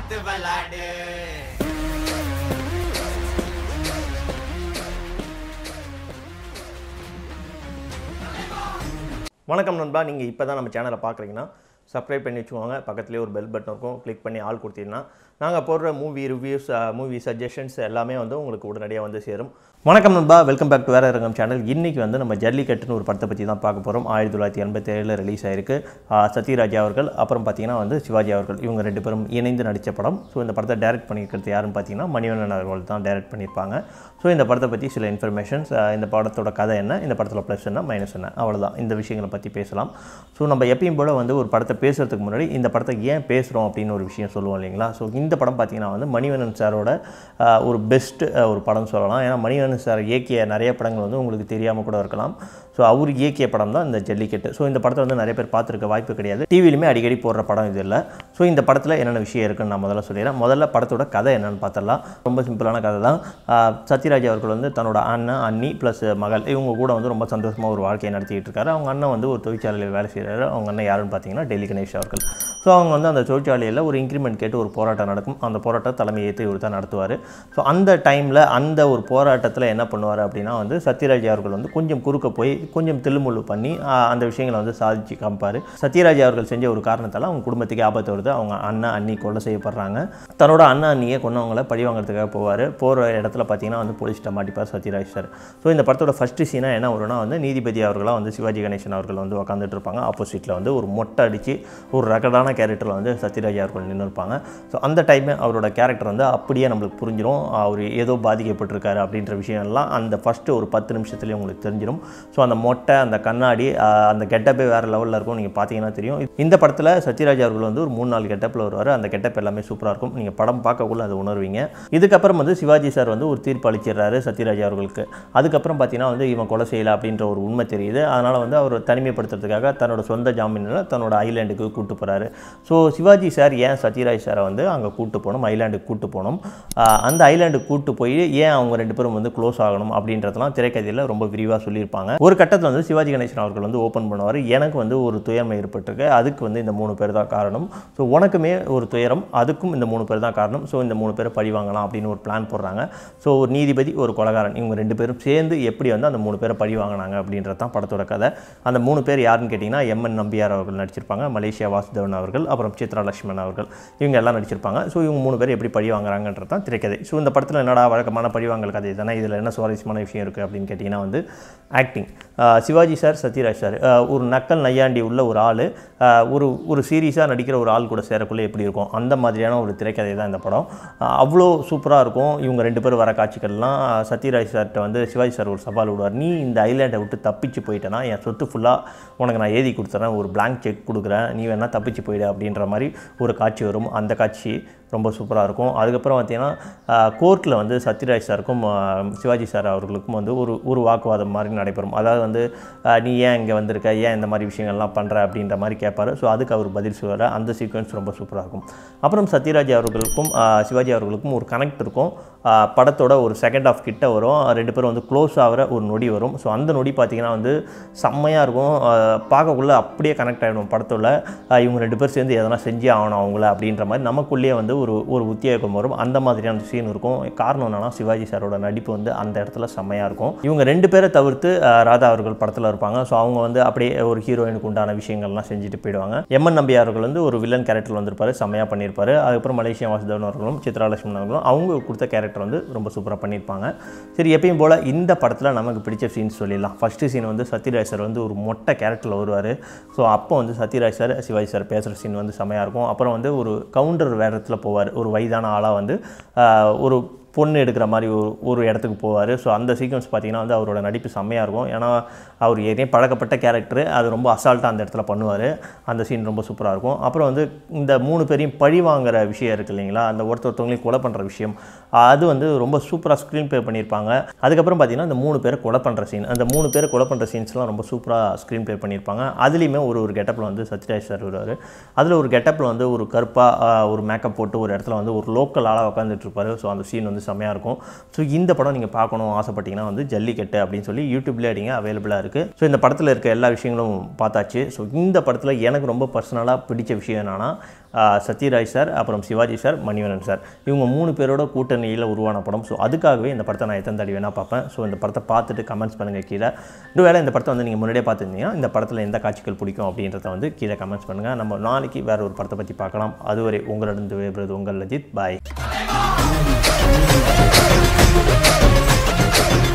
பார்த்து விளாடு வணக்கம் நண்பா நீங்கள் இப்போ தான் நம்ம சேனலை பார்க்குறீங்கன்னா சப்ஸ்கிரைப் பண்ணி வச்சுக்கோங்க பக்கத்துலேயே ஒரு பெல் பட்டன் இருக்கும் கிளிக் பண்ணி ஆள் கொடுத்தீங்கன்னா நாங்கள் போடுற மூவி ரிவ்யூஸ் மூவி சஜஷன்ஸ் எல்லாமே வந்து உங்களுக்கு உடனடியாக வந்து சேரும் வணக்கம் நண்பா வெல்கம் பேக் டு வேற ரங்கம் சேனல் இன்றைக்கி வந்து நம்ம ஜல்லிக்கட்டுன்னு ஒரு படத்தை பற்றி தான் பார்க்க போகிறோம் ஆயிரத்தி தொள்ளாயிரத்தி எண்பத்தி ஏழில் ரிலீஸ் ஆயிருக்கு ஆஹ் சத்யராஜ் அவர்கள் அப்புறம் பார்த்தீங்கன்னா வந்து சிவாஜி அவர்கள் இவங்க ரெண்டு பேரும் இணைந்து நடித்த படம் ஸோ இந்த படத்தை டைரக்ட் பண்ணியிருக்கிறது யாருன்னு பார்த்தீங்கன்னா மணிவண்ணன் அவர்கள் தான் டைரக்ட் பண்ணியிருப்பாங்க ஸோ இந்த படத்தை பற்றி சில இன்ஃபர்மேஷன்ஸ் இந்த படத்தோட கதை என்ன இந்த படத்தில் ப்ளஸ் என்ன மைனஸ் என்ன அவ்வளோதான் இந்த விஷயங்களை பற்றி பேசலாம் ஸோ நம்ம எப்பயும் போல் வந்து ஒரு படத்தை பேசுகிறதுக்கு முன்னாடி இந்த படத்தை ஏன் பேசுகிறோம் அப்படின்னு ஒரு விஷயம் சொல்லுவோம் இல்லைங்களா ஸோ இந்த படம் பார்த்தீங்கன்னா வந்து மணிவண்ணன் சாரோட ஆஹ், ஒரு பெஸ்ட் ஒரு படம் சொல்லலாம் ஏன்னா மணிவண்ணன் சார் இயக்கிய நிறைய படங்கள் வந்து உங்களுக்கு தெரியாமல் கூட இருக்கலாம் ஸோ அவர் இயக்கிய படம் தான் இந்த ஜல்லிக்கட்டு ஸோ இந்த படத்தை வந்து நிறைய பேர் பார்த்துருக்க வாய்ப்பு கிடையாது டிவிலையுமே அடிக்கடி போடுற படம் இது இல்லை ஸோ இந்த படத்தில் என்னென்ன விஷயம் இருக்குன்னு நான் முதல்ல சொல்லிடுறேன் முதல்ல படத்தோட கதை என்னன்னு பார்த்துடலாம் ரொம்ப சிம்பிளான கதை தான் ஆஹ், சத்யராஜ் அவர்கள் வந்து தன்னோட அண்ணன் அண்ணி ப்ளஸ் மகள் இவங்க கூட வந்து ரொம்ப சந்தோஷமாக ஒரு வாழ்க்கையை நடத்திக்கிட்டு இருக்காரு அவங்க அண்ணன் வந்து ஒரு தொழிற்சாலையில் வேலை செய்கிறாரு அவங்க அண்ணன் யாருன்னு பார்த்தீங்கன்னா டெல்லி கணேஷ் அவர்கள் ஸோ அவங்க வந்து அந்த தொழிற்சாலையில் ஒரு இன்க்ரிமெண்ட் கேட்டு ஒரு போராட்டம் நடக்கும் அந்த போராட்டம் தலைமை ஏற்று இவர் தான் நடத்துவார் ஸோ அந்த டைமில் அந்த ஒரு போராட்டத்தில் என்ன பண்ணுவார் அப்படின்னா வந்து சத்யராஜ் அவர்கள் வந்து கொஞ்சம் குறுக்க போய் கொஞ்சம் தில்லுமுள்ளு பண்ணி ஆஹ், அந்த விஷயங்களை வந்து சாதிச்சு காமிப்பார் சத்யராஜ் அவர்கள் செஞ்ச ஒரு காரணத்தால் அவங்க குடும்பத்துக்கு ஆபத்து வருது அவங்க அண்ணன் அண்ணி கொலை செய்யப்படுறாங்க தன்னோட அண்ணன் அண்ணியை கொண்டவங்கள பழி வாங்குறதுக்காக போவார் போகிற இடத்துல பார்த்தீங்கன்னா வந்து போலீஸ்கிட்ட மாட்டிப்பார் சத்யராஜ் சார் ஸோ இந்த படத்தோட ஃபஸ்ட்டு சீனாக என்ன வரும்னா வந்து நீதிபதி அவர்களாக வந்து சிவாஜி கணேசன் அவர்கள் வந்து உட்காந்துட்டு இருப்பாங்க ஆப்போசிட்டில் வந்து ஒரு மொட்டை அடித்து ஒரு ரகடான கேரக்டரில் வந்து சத்யராஜ் அவர்கள் நின்று இருப்பாங்க ஸோ அந்த டைம் அவரோட கேரக்டர் வந்து அப்படியே நம்மளுக்கு புரிஞ்சிடும் அவர் ஏதோ பாதிக்கப்பட்டிருக்காரு அப்படின்ற விஷயம் எல்லாம் அந்த ஃபஸ்ட்டு ஒரு பத்து நிமிஷத்துலேயே உங்களுக்கு தெரிஞ்சிடும் ஸோ அந்த மொட்டை அந்த கண்ணாடி ஆஹ், அந்த கெட்டப்பே வேறு லெவலில் இருக்கும் நீங்கள் பார்த்தீங்கன்னா தெரியும் இந்த படத்தில் சத்யராஜ் அவர்கள் வந்து ஒரு மூணு நாலு கெட்டப்பில் வருவார் அந்த கெட்டப் எல்லாமே சூப்பராக இருக்கும் நீங்கள் படம் பார்க்கக்குள்ள அதை உணர்வீங்க இதுக்கப்புறம் வந்து சிவாஜி சார் வந்து ஒரு தீர்ப்பு அளிச்சிடுறாரு சத்யராஜ் அவர்களுக்கு அதுக்கப்புறம் பார்த்தீங்கன்னா வந்து இவன் கொலை செய்யலை அப்படின்ற ஒரு உண்மை தெரியுது அதனால் வந்து அவர் தனிமைப்படுத்துறதுக்காக தன்னோட சொந்த ஜாமீனில் தன்னோட ஐலாண்டுக்கு கூட்டு போகிறாரு ஸோ சிவாஜி சார் ஏன் சத்யராஜ் சாரை வந்து அங்கே கூட்டு போகணும் ஐலாண்டுக்கு கூட்டு போகணும் ஆஹ் அந்த ஐலாண்டுக்கு கூட்டு போய் ஏன் அவங்க ரெண்டு பேரும் வந்து க்ளோஸ் ஆகணும் அப்படின்றதெல்லாம் திரைக்கதையில் ரொம்ப விரிவாக சொல்லியிருப்பாங்க ஒரு கட்டத்தில் வந்து சிவாஜி கணேசன் அவர்கள் வந்து ஓப்பன் பண்ணுவார் எனக்கு வந்து ஒரு துயர்மை ஏற்பட்டிருக்கு அதுக்கு வந்து இந்த மூணு பேர் தான் காரணம் ஸோ உனக்குமே ஒரு துயரம் அதுக்கும் இந்த மூணு பேர் தான் காரணம் ஸோ இந்த மூணு பேரை பழி வாங்கலாம் அப்படின்னு ஒரு பிளான் போடுறாங்க ஸோ ஒரு நீதிபதி ஒரு கொலகாரன் இவங்க ரெண்டு பேரும் சேர்ந்து எப்படி வந்து அந்த மூணு பேரை பழி வாங்கினாங்க அப்படின்றது தான் படத்தோட கதை அந்த மூணு பேர் யாருன்னு கேட்டிங்கன்னா எம்என் நம்பியார் அவர்கள் நடிச்சிருப்பாங்க மலேசியா வாசுதேவன் அவர்கள் அப்புறம் சித்ரா லட்சுமணன் அவர்கள் இவங்க எல்லாம் நடிச்சிருப்பாங்க ஸோ இவங்க மூணு பேர் எப்படி பழி வாங்குறாங்கன்றது தான் திரைக்கதை ஸோ இந்த படத்தில் என்னடா வழக்கமான பழி வாங்கல் கதை தானே இதில் என்ன சுவாரஸ்யமான விஷயம் இருக்குது அப்படின்னு கேட்டிங்கன்னா வந்து acting Sivaji sir Sathyaraj sir ஆஹ் ஒரு நக்கல் நையாண்டி உள்ள ஒரு ஆள் ஒரு ஒரு சீரியஸாக நடிக்கிற ஒரு ஆள் கூட சேரக்குள்ளே எப்படி இருக்கும் அந்த மாதிரியான ஒரு திரைக்கதை தான் இந்த படம் ஆஹ் அவ்வளோ சூப்பராக இருக்கும் இவங்க ரெண்டு பேரும் வர காட்சிகள்லாம் ஆஹ் சத்யராஜ் சார்கிட்ட வந்து சிவாஜி சார் ஒரு சவால் விடுவார் நீ இந்த ஐலாண்டை விட்டு தப்பிச்சு போயிட்டேன்னா என் சொத்து ஃபுல்லாக உனக்கு நான் எழுதி கொடுத்துறேன் ஒரு blank செக் கொடுக்குறேன் நீ வேணால் தப்பிச்சு போயிடு அப்படின்ற மாதிரி ஒரு காட்சி வரும் அந்த காட்சி ரொம்ப சூப்பராக இருக்கும் அதுக்கப்புறம் பார்த்தீங்கன்னா கோர்ட்டில் வந்து சத்யராஜ் சாருக்கும் ஆஹ் சிவாஜி சார் அவர்களுக்கும் வந்து ஒரு ஒரு வாக்குவாதம் மாதிரி நடைபெறும் அதாவது வந்து ஆஹ் நீ ஏன் இங்கே வந்திருக்க ஏன் இந்த மாதிரி விஷயங்கள்லாம் பண்ணுற அப்படின்ற மாதிரி கேட்பாரு ஸோ அதுக்கு அவர் பதில் சொல்லுவார் அந்த சீக்வன்ஸ் ரொம்ப சூப்பராக இருக்கும் அப்புறம் சத்யராஜ் அவர்களுக்கும் ஆஹ் சிவாஜி அவர்களுக்கும் ஒரு கனெக்ட் இருக்கும் ஆஹ் படத்தோட ஒரு செகண்ட் ஆஃப் கிட்ட வரும் ரெண்டு பேரும் வந்து க்ளோஸ் ஆகிற ஒரு நொடி வரும் ஸோ அந்த நொடி பார்த்தீங்கன்னா வந்து செம்மையாக இருக்கும் ஆஹ் பார்க்கக்குள்ள அப்படியே கனெக்ட் ஆகிடும் படத்தோட ஆஹ் இவங்க ரெண்டு பேர் சேர்ந்து எதனா செஞ்சே ஆகணும் அவங்கள அப்படின்ற மாதிரி நமக்குள்ளேயே வந்து ஒரு ஒரு உத்தியோகம் வரும் அந்த மாதிரியான சீன் இருக்கும் காரணம் என்னன்னா சிவாஜி சாரோட நடிப்பு வந்து அந்த இடத்துல செம்மையாக இருக்கும் இவங்க ரெண்டு பேரை தவிர்த்து ஆஹ் ராதா அவர்கள் படத்தில் இருப்பாங்க ஸோ அவங்க வந்து அப்படியே ஒரு ஹீரோயினுக்கு உண்டான விஷயங்கள்லாம் செஞ்சுட்டு போயிடுவாங்க எம்என் நம்பி அவர்கள் வந்து ஒரு வில்லன் கேரக்டர் வந்திருப்பாரு செம்மையாக பண்ணியிருப்பாரு அதுக்கப்புறம் மலேசியா வாசுதேவன் அவர்களும் சித்ரா லட்சுமணன் அவர்களும் அவங்க கொடுத்த கேரக்டர் வந்து ரொம்ப சூப்பராக பண்ணியிருப்பாங்க சரி எப்பயும் போல் இந்த படத்தில் நமக்கு பிடிச்ச சீன்ஸ் சொல்லிடலாம் ஃபஸ்ட்டு சீன் வந்து சத்யராஜ் சார் வந்து ஒரு மொட்டை கேரக்டரில் வருவார் ஸோ அப்போ வந்து சத்யராஜ் சார் சிவாஜி சார் பேசுகிற சீன் வந்து செமையாக இருக்கும் அப்புறம் வந்து ஒரு கவுண்டர் வேடத்தில் போவார் ஒரு வயதான ஆளாக வந்து ஆஹ், ஒரு பொண்ணு எடுக்கிற மாதிரி ஒரு ஒரு இடத்துக்கு போவார் ஸோ அந்த சீக்வன்ஸ் பார்த்தீங்கன்னா வந்து அவரோட நடிப்பு செம்மையாக இருக்கும் ஏன்னா அவர் ஏற்கனவே பழக்கப்பட்ட கேரக்டர் அது ரொம்ப அசால்ட்டாக அந்த இடத்துல பண்ணுவார் அந்த சீன் ரொம்ப சூப்பராக இருக்கும் அப்புறம் வந்து இந்த மூணு பேரையும் பழி வாங்குற விஷயம் இருக்குது இல்லைங்களா அந்த ஒருத்தர் ஒருத்தவங்களையும் கொலை பண்ணுற விஷயம் அது வந்து ரொம்ப சூப்பராக ஸ்க்ரீன் ப்ளே பண்ணியிருப்பாங்க அதுக்கப்புறம் பார்த்தீங்கன்னா இந்த மூணு பேரை கொலை பண்ணுற சீன் அந்த மூணு பேரை கொலை பண்ணுற சீன்ஸ்லாம் ரொம்ப சூப்பராக ஸ்க்ரீன் ப்ளே பண்ணியிருப்பாங்க அதுலேயுமே ஒரு ஒரு கெட்டப்பில் வந்து சத்யராஜ் சார் வருவார் அதில் ஒரு கெட்டப்பில் வந்து ஒரு கருப்பாக ஒரு மேக்கப் போட்டு ஒரு இடத்துல வந்து ஒரு லோக்கல் ஆளாக உட்காந்துட்டு இருப்பாரு ஸோ அந்த சீன் வந்து செம்மையாக இருக்கும் ஸோ இந்த படம் நீங்கள் பார்க்கணும் ஆசைப்பட்டீங்கன்னா வந்து ஜல்லிக்கட்டு அப்படின்னு சொல்லி யூடியூப்லேயே அடிங்க அவைலபிளாக இருக்குது ஸோ இந்த படத்தில் இருக்க எல்லா விஷயங்களும் பார்த்தாச்சு ஸோ இந்த படத்தில் எனக்கு ரொம்ப பர்சனலாக பிடிச்ச விஷயம் என்னென்னா சத்யராஜ் சார் அப்புறம் சிவாஜி சார் மணிவரன் சார் இவங்க மூணு பேரோட கூட்டணியில் உருவான படம் ஸோ அதுக்காகவே இந்த படத்தை நான் எத்தனை தடவை வேணால் பார்ப்பேன் ஸோ இந்த படத்தை பார்த்துட்டு கமெண்ட்ஸ் பண்ணுங்கள் கீழே ஒரு வேளை இந்த படத்தை வந்து நீங்கள் முன்னாடியே பார்த்துருந்தீங்கன்னா இந்த படத்தில் எந்த காட்சிகள் பிடிக்கும் அப்படின்றத வந்து கீழே கமெண்ட்ஸ் பண்ணுங்கள் நம்ம நாளைக்கு வேறு ஒரு படத்தை பற்றி பார்க்கலாம் அதுவரை உங்களிடம் விடைபெறுவது உங்கள் லஜித் பாய்